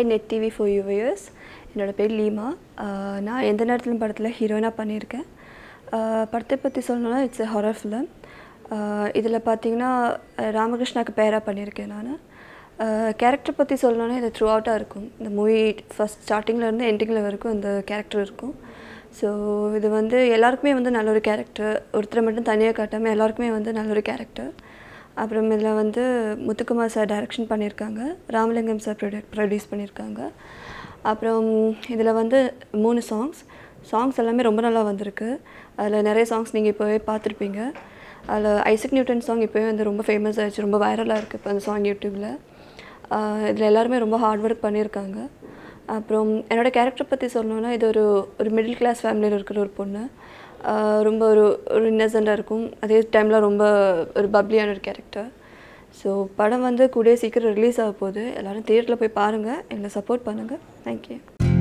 hi Net TV for you viewers என்னோடய பேர் Lima ஆஹ் நான் எந்த நேரத்திலும் படத்தில் ஹீரோயினாக பண்ணியிருக்கேன் ஆஹ் படத்தை பற்றி சொல்லணும்னா இட்ஸ் எ ஹாரர் ஃபிலிம் இதில் பார்த்தீங்கன்னா ராமகிருஷ்ணாக்கு பேராக பண்ணியிருக்கேன் நான் கேரக்டர் பற்றி சொல்லணும்னா இது த்ரூ அவுட்டாக இருக்கும் இந்த மூவி ஃபஸ்ட் ஸ்டார்டிங்லேருந்து எண்டிங்கில் வரைக்கும் இந்த கேரக்டர் இருக்கும் ஸோ இது வந்து எல்லாருக்குமே வந்து நல்ல ஒரு கேரக்டர் ஒருத்தரை மட்டும் தனியாக காட்டாமல் எல்லாருக்குமே வந்து நல்ல ஒரு கேரக்டர் அப்புறம் இதில் வந்து முத்துக்குமார் சார் டைரக்ஷன் பண்ணியிருக்காங்க ராமலிங்கம் சார் ப்ரொடியூ ப்ரொடியூஸ் பண்ணியிருக்காங்க அப்புறம் இதில் வந்து மூணு சாங்ஸ் சாங்ஸ் எல்லாமே ரொம்ப நல்லா வந்திருக்கு அதில் நிறைய சாங்ஸ் நீங்கள் இப்போவே பார்த்துருப்பீங்க அதில் ஐசக் நியூட்டன் சாங் இப்போவே வந்து ரொம்ப ஃபேமஸ் ஆயிடுச்சு ரொம்ப வைரலாக இருக்குது இப்போ அந்த சாங் யூடியூப்பில் இதில் எல்லாருமே ரொம்ப ஹார்ட் ஒர்க் பண்ணியிருக்காங்க அப்புறம் என்னோடய கேரக்டர் பற்றி சொல்லணுன்னா இது ஒரு ஒரு மிடில் கிளாஸ் ஃபேமிலியில் இருக்கிற ஒரு பொண்ணு ஆஹ் ரொம்ப ஒரு ஒரு இன்னசென்ட்டாக இருக்கும் அதே டைமில் ரொம்ப ஒரு பப்ளியான ஒரு கேரக்டர் ஸோ படம் வந்து கூடிய சீக்கிரம் ரிலீஸ் ஆக போகுது எல்லோரும் தியேட்டரில் போய் பாருங்கள் எங்களை சப்போர்ட் பண்ணுங்கள் தேங்க்யூ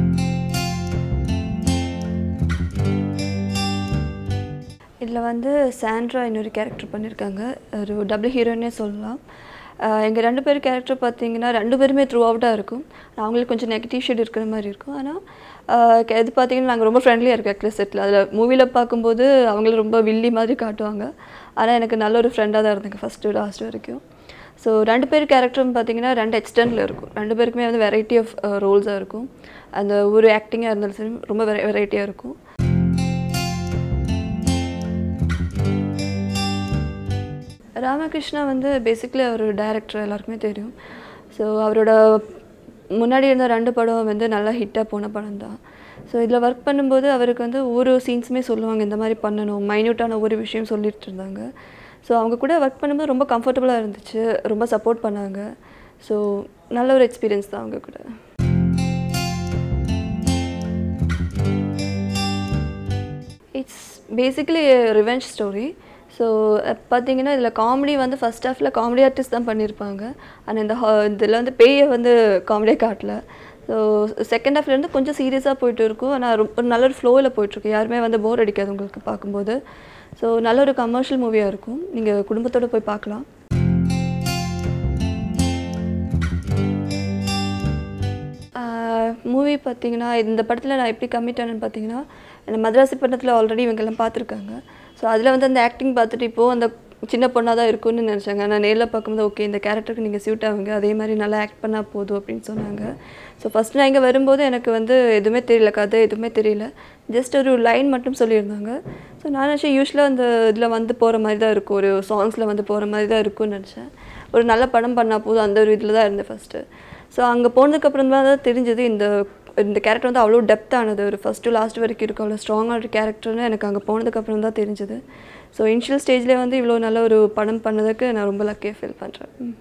இதில் வந்து சாண்ட்ரா இன்னொரு கேரக்டர் பண்ணியிருக்காங்க ஒரு டபுள் ஹீரோயினே சொல்லலாம் எங்கள் ரெண்டு பேர் கேரக்டர் பார்த்தீங்கன்னா ரெண்டு பேருமே த்ரூ அவுட்டாக இருக்கும் அவங்களுக்கு கொஞ்சம் நெகட்டிவ் ஷேட் இருக்கிற மாதிரி இருக்கும் ஆனால் இது பார்த்தீங்கன்னா நாங்கள் ரொம்ப ஃப்ரெண்ட்லியாக இருக்கோம் அக்லஸ் செட்டில் அதில் மூவியில் பார்க்கும்போது அவங்கள ரொம்ப வில்லி மாதிரி காட்டுவாங்க ஆனால் எனக்கு நல்ல ஒரு ஃப்ரெண்டாக தான் இருந்தாங்க ஃபஸ்ட்டு லாஸ்ட் வரைக்கும் ஸோ ரெண்டு பேர் கேரக்டரும் பார்த்தீங்கன்னா ரெண்டு எக்ஸ்டெண்டில் இருக்கும் ரெண்டு பேருக்குமே வந்து வெரைட்டி ஆஃப் ரோல்ஸாக இருக்கும் அந்த ஒரு ஆக்டிங்காக இருந்தாலும் சரி ரொம்ப வெரை வெரைட்டியாக இருக்கும் ராமகிருஷ்ணா வந்து பேசிக்கலி அவர் டைரக்டர் எல்லாருக்குமே தெரியும் ஸோ அவரோட முன்னாடி இருந்த ரெண்டு படம் வந்து நல்லா ஹிட்டாக போன படம் தான் ஸோ இதில் ஒர்க் பண்ணும்போது அவருக்கு வந்து ஒவ்வொரு சீன்ஸுமே சொல்லுவாங்க இந்த மாதிரி பண்ணணும் மைன்யூட்டான ஒவ்வொரு விஷயம் சொல்லிட்டு இருந்தாங்க ஸோ அவங்க கூட ஒர்க் பண்ணும்போது ரொம்ப கம்ஃபர்டபுளாக இருந்துச்சு ரொம்ப சப்போர்ட் பண்ணாங்க ஸோ நல்ல ஒரு எக்ஸ்பீரியன்ஸ் தான் அவங்க கூட it's basically revenge story so பார்த்தீங்கன்னா இதில் காமெடி வந்து ஃபஸ்ட் ஹாஃபில் காமெடி ஆர்டிஸ்ட் தான் பண்ணியிருப்பாங்க ஆனால் இந்த இதில் வந்து பேயை வந்து காமெடியாக காட்டல ஸோ செகண்ட் ஹாஃப்லேருந்து கொஞ்சம் சீரியஸாக போயிட்டு இருக்கும் ஆனால் ரொம்ப ஒரு நல்ல ஒரு ஃப்ளோவில் போயிட்டுருக்கு யாருமே வந்து போர் அடிக்காது உங்களுக்கு பார்க்கும்போது ஸோ நல்ல ஒரு கமர்ஷியல் மூவியாக இருக்கும் நீங்கள் குடும்பத்தோடு போய் பார்க்கலாம் மூவி பார்த்தீங்கன்னா இந்த படத்தில் நான் எப்படி கமிட் ஆனேன்னு பார்த்தீங்கன்னா இந்த மദ്രാசி பட்டணத்தில் ஆல்ரெடி இவங்கெல்லாம் பார்த்துருக்காங்க ஸோ அதில் வந்து அந்த ஆக்டிங் பார்த்துட்டு இப்போது அந்த சின்ன பொண்ணாக தான் இருக்கும்னு நினச்சாங்க நான் நேரில் பார்க்கும்போது ஓகே இந்த கேரக்டருக்கு நீங்கள் சூட் ஆகுங்க அதே மாதிரி நல்லா ஆக்ட் பண்ணால் போதும் அப்படின்னு சொன்னாங்க ஸோ ஃபஸ்ட் நான் இங்கே வரும்போது எனக்கு வந்து எதுவுமே தெரியல கதை எதுவுமே தெரியல ஜஸ்ட் ஒரு லைன் மட்டும் சொல்லியிருந்தாங்க ஸோ நான் நினச்சேன் யூஸ்வலாக அந்த இதில் வந்து போகிற மாதிரி தான் இருக்கும் ஒரு சாங்ஸில் வந்து போகிற மாதிரி தான் இருக்கும்னு நினச்சேன் ஒரு நல்ல படம் பண்ணால் போதும் அந்த ஒரு இதில் தான் இருந்தேன் ஃபஸ்ட்டு ஸோ அங்கே போனதுக்கப்புறம் தான் தான் தெரிஞ்சது இந்த இந்த கேரக்டர் வந்து அவ்வளோ டெப்த்தானது ஒரு ஃபஸ்ட்டு லாஸ்ட் வரைக்கும் இருக்கும் அவ்வளோ ஸ்ட்ராங்கான ஒரு கேரக்டர்னு எனக்கு அங்கே போனதுக்கப்புறம் தான் தெரிஞ்சது ஸோ இனிஷியல் ஸ்டேஜ்லேயே வந்து இவ்வளோ நல்ல ஒரு படம் பண்ணதுக்கு நான் ரொம்ப லக்கியாக ஃபீல் பண்ணுறேன்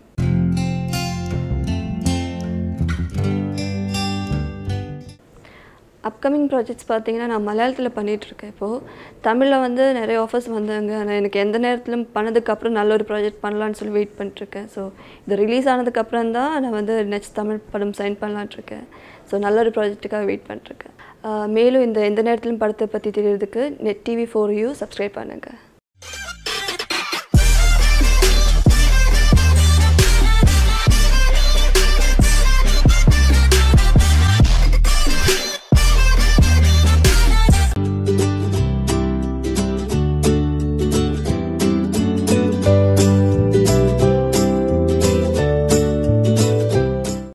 அப்கமிங் ப்ராஜெக்ட்ஸ் பார்த்தீங்கன்னா நான் மலையாளத்தில் பண்ணிகிட்ருக்கேன் இப்போது தமிழில் வந்து நிறைய ஆஃபர்ஸ் வந்தாங்க ஆனால் எனக்கு எந்த நேரத்திலும் பண்ணதுக்கப்புறம் நல்ல ஒரு ப்ராஜெக்ட் பண்ணலான்னு சொல்லி வெயிட் பண்ணிட்டுருக்கேன் ஸோ இது ரிலீஸ் ஆனதுக்கப்புறம் தான் நான் வந்து நெக்ஸ்ட் தமிழ் படம் சைன் பண்ணலான்ட்ருக்கேன் ஸோ நல்ல ஒரு ப்ராஜெக்ட்டுக்காக வெயிட் பண்ணிட்டுருக்கேன் மேலும் இந்த எந்த நேரத்திலும் படத்தை பற்றி தெரியறதுக்கு Net TV for you subscribe பண்ணுங்கள்